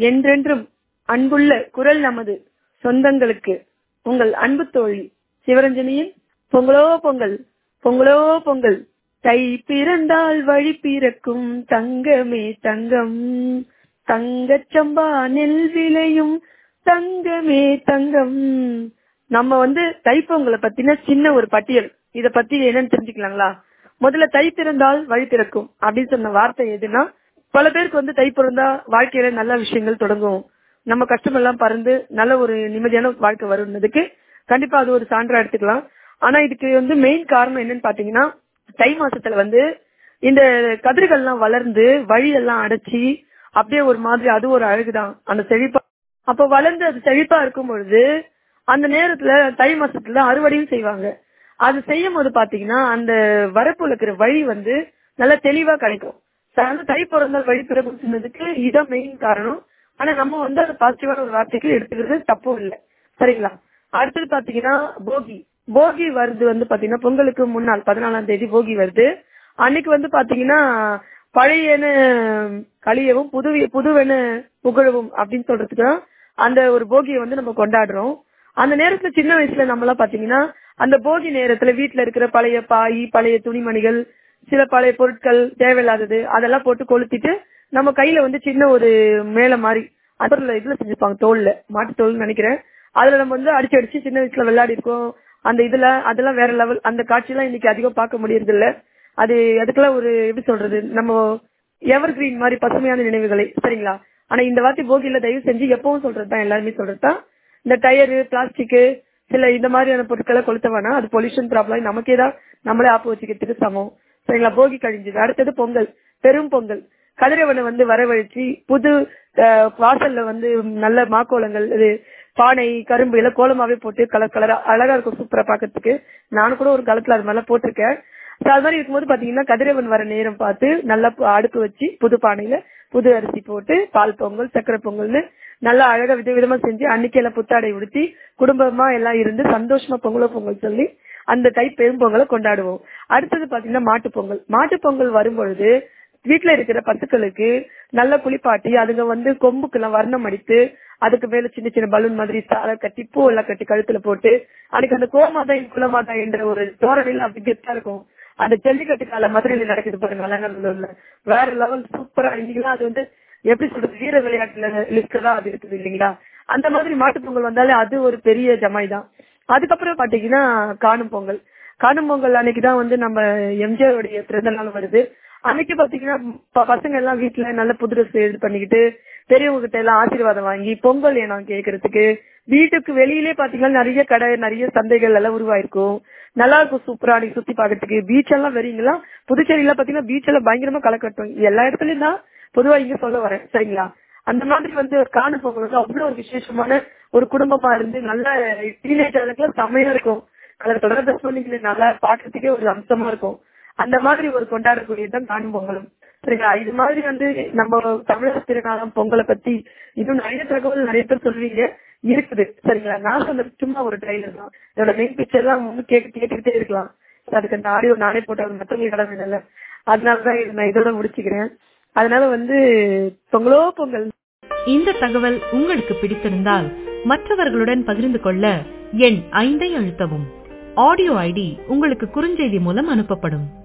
என்றென்றும் அன்புள்ள குரல் நமது சொந்தங்களுக்கு உங்கள் அன்பு தோழி சிவரஞ்சனியின் பொங்கலோ பொங்கல் பொங்கலோ பொங்கல் தை பிறந்தால் வழி பிறக்கும் தங்கமே தங்கம் தங்கச்சம்பா நெல் விளையும் தங்கமே தங்கம் நம்ம வந்து தைப்பொங்கலை பத்தின சின்ன ஒரு பட்டியல் இத பத்தி என்னன்னு தெரிஞ்சுக்கலாங்களா முதல்ல தை பிறந்தால் வழி பிறக்கும் அப்படின்னு சொன்ன வார்த்தை எதுனா பல பேருக்கு வந்து தை பிறந்தா வாழ்க்கையில நல்ல விஷயங்கள் தொடங்கும் நம்ம கஷ்டம் எல்லாம் பறந்து நல்ல ஒரு நிம்மதியான வாழ்க்கை வரும்னதுக்கு கண்டிப்பா அது ஒரு சான்றா எடுத்துக்கலாம் ஆனா இதுக்கு வந்து மெயின் காரணம் என்னன்னு பாத்தீங்கன்னா தை மாசத்துல வந்து இந்த கதிர்கள்லாம் வளர்ந்து வழியெல்லாம் அடைச்சி அப்படியே ஒரு மாதிரி அது ஒரு அழகுதான் அந்த செழிப்பா அப்ப வளர்ந்து அது செழிப்பா இருக்கும் பொழுது அந்த நேரத்துல தை மாசத்துல அறுவடையும் செய்வாங்க அது செய்யும் போது பாத்தீங்கன்னா அந்த வரப்புல இருக்கிற வழி வந்து நல்ல தெளிவா கிடைக்கும் அதனால தை பிறந்தால் வழி பிறக்கும் சொன்னதுக்கு இதான் மெயின் காரணம் ஆனா நம்ம வந்து அது பாசிட்டிவான ஒரு வார்த்தைக்கு எடுத்துக்கிறது தப்பும் இல்லை சரிங்களா அடுத்தது பாத்தீங்கன்னா போகி போகி வருது வந்து பாத்தீங்கன்னா பொங்கலுக்கு முன்னாள் பதினாலாம் தேதி போகி வருது அன்னைக்கு வந்து பாத்தீங்கன்னா பழையன கழியவும் புது புதுவென புகழவும் அப்படின்னு சொல்றதுக்கு தான் அந்த ஒரு போகியை வந்து நம்ம கொண்டாடுறோம் அந்த நேரத்துல சின்ன வயசுல நம்ம எல்லாம் பாத்தீங்கன்னா அந்த போகி நேரத்துல வீட்டுல இருக்கிற பழைய பாய் பழைய துணிமணிகள் சில பழைய பொருட்கள் தேவையில்லாதது அதெல்லாம் போட்டு கொளுத்திட்டு நம்ம கையில வந்து சின்ன ஒரு மேல மாதிரி அதுல இதுல செஞ்சிருப்பாங்க தோல்ல மாட்டு தோல் நினைக்கிறேன் அதுல நம்ம வந்து அடிச்சு அடிச்சு சின்ன வயசுல விளையாடி இருக்கோம் அந்த இதுல அதெல்லாம் வேற லெவல் அந்த காட்சி எல்லாம் இன்னைக்கு அதிகம் பார்க்க முடியறது இல்ல அது அதுக்கெல்லாம் ஒரு எப்படி சொல்றது நம்ம எவர் கிரீன் மாதிரி பசுமையான நினைவுகளை சரிங்களா ஆனா இந்த வார்த்தை போகியில தயவு செஞ்சு எப்பவும் சொல்றதுதான் எல்லாருமே சொல்றதுதான் இந்த டயரு பிளாஸ்டிக் சில இந்த மாதிரியான பொருட்களை கொளுத்த வேணாம் அது பொல்யூஷன் ப்ராப்ளம் நமக்கே தான் நம்மளே ஆப்பு வச்சுக்கிறதுக்கு சமம் சரிங்களா போகி கழிஞ்சது அடுத்தது பொங்கல் பெரும் பொங்கல் கதிரவனை வந்து வரவழைச்சு புது வாசல்ல வந்து நல்ல மாக்கோலங்கள் இது பானை கரும்பு எல்லாம் கோலமாவே போட்டு கலர் கலரா அழகா இருக்கும் சூப்பரா பாக்கிறதுக்கு நானும் கூட ஒரு காலத்துல அது மாதிரிலாம் போட்டிருக்கேன் அது மாதிரி இருக்கும்போது பாத்தீங்கன்னா கதிரவன் வர நேரம் பார்த்து நல்லா அடுப்பு வச்சு புது பானையில புது அரிசி போட்டு பால் பொங்கல் சக்கரை பொங்கல்னு நல்லா அழகா விதவிதமா செஞ்சு அன்னைக்கு எல்லாம் புத்தாடை உடுத்தி குடும்பமா எல்லாம் இருந்து சந்தோஷமா பொங்கலோ பொங்கல் சொல்லி அந்த தை பெரும் பொங்கலை கொண்டாடுவோம் அடுத்தது பாத்தீங்கன்னா மாட்டு பொங்கல் மாட்டு பொங்கல் வரும்பொழுது வீட்டுல இருக்கிற பசுக்களுக்கு நல்ல குளிப்பாட்டி அதுங்க வந்து கொம்புக்கு எல்லாம் வர்ணம் அடித்து அதுக்கு மேல சின்ன சின்ன பலூன் மாதிரி தாளை கட்டி பூ எல்லாம் கட்டி கழுத்துல போட்டு அதுக்கு அந்த கோமாதா குலமாதா என்ற ஒரு தோரணையில அப்படி கெத்தா இருக்கும் அந்த ஜல்லிக்கட்டு கால மதுரையில நடக்குது பாருங்க அலங்காநல்லூர்ல வேற லெவல் சூப்பரா இருந்தீங்கன்னா அது வந்து எப்படி சொல்றது வீர விளையாட்டுல லிஸ்ட்தான் அது இருக்குது இல்லைங்களா அந்த மாதிரி மாட்டு பொங்கல் வந்தாலே அது ஒரு பெரிய ஜமாய் தான் அதுக்கப்புறம் பாத்தீங்கன்னா காணும் பொங்கல் காணும் பொங்கல் அன்னைக்குதான் வந்து நம்ம எம்ஜிஆருடைய பிறந்த நாள் வருது அன்னைக்கு பாத்தீங்கன்னா பசங்க எல்லாம் வீட்டுல நல்ல புது ட்ரெஸ் இது பண்ணிக்கிட்டு பெரியவங்க கிட்ட எல்லாம் ஆசீர்வாதம் வாங்கி பொங்கல் ஏனம் கேக்குறதுக்கு வீட்டுக்கு வெளியிலே பாத்தீங்கன்னா நிறைய கடை நிறைய சந்தைகள் எல்லாம் உருவாயிருக்கும் நல்லா இருக்கும் சூப்பரா நீங்க சுத்தி பாக்கிறதுக்கு பீச் எல்லாம் வரீங்களா புதுச்சேரியில பாத்தீங்கன்னா பீச் எல்லாம் பயங்கரமா களை கட்டும் எல்லா இடத்துலயும் தான் பொதுவா இங்க சொல்ல வரேன் சரிங்களா அந்த மாதிரி வந்து காண பொங்கல் வந்து அவ்வளவு ஒரு விசேஷமான ஒரு குடும்பமா இருந்து நல்ல டீனேஜர்களுக்கு செம்மையா இருக்கும் அதில் தொடர் ட்ரெஸ் பண்ணிக்கல நல்லா பாக்குறதுக்கே ஒரு அம்சமா இருக்கும் அந்த மாதிரி ஒரு கொண்டாடக்கூடியதான் காணும் பொங்கலும் சரிங்களா இது மாதிரி வந்து நம்ம தமிழக திருநாளம் பொங்கலை பத்தி இன்னும் நிறைய தகவல் நிறைய பேர் சொல்லுவீங்க இருக்குது சரிங்களா நான் சொன்ன சும்மா ஒரு ட்ரைலர் தான் இதோட மெயின் பிக்சர் எல்லாம் வந்து கேட்டு கேட்டுக்கிட்டே இருக்கலாம் அதுக்கு அந்த ஆடியோ நானே போட்டது மற்றவங்களுக்கு கடமை இல்லை அதனாலதான் இது நான் இதோட முடிச்சுக்கிறேன் அதனால வந்து பொங்கலோ பொங்கல் இந்த தகவல் உங்களுக்கு பிடித்திருந்தால் மற்றவர்களுடன் பகிர்ந்து கொள்ள எண் ஐந்தை அழுத்தவும் ஆடியோ ஐடி உங்களுக்கு குறுஞ்செய்தி மூலம் அனுப்பப்படும்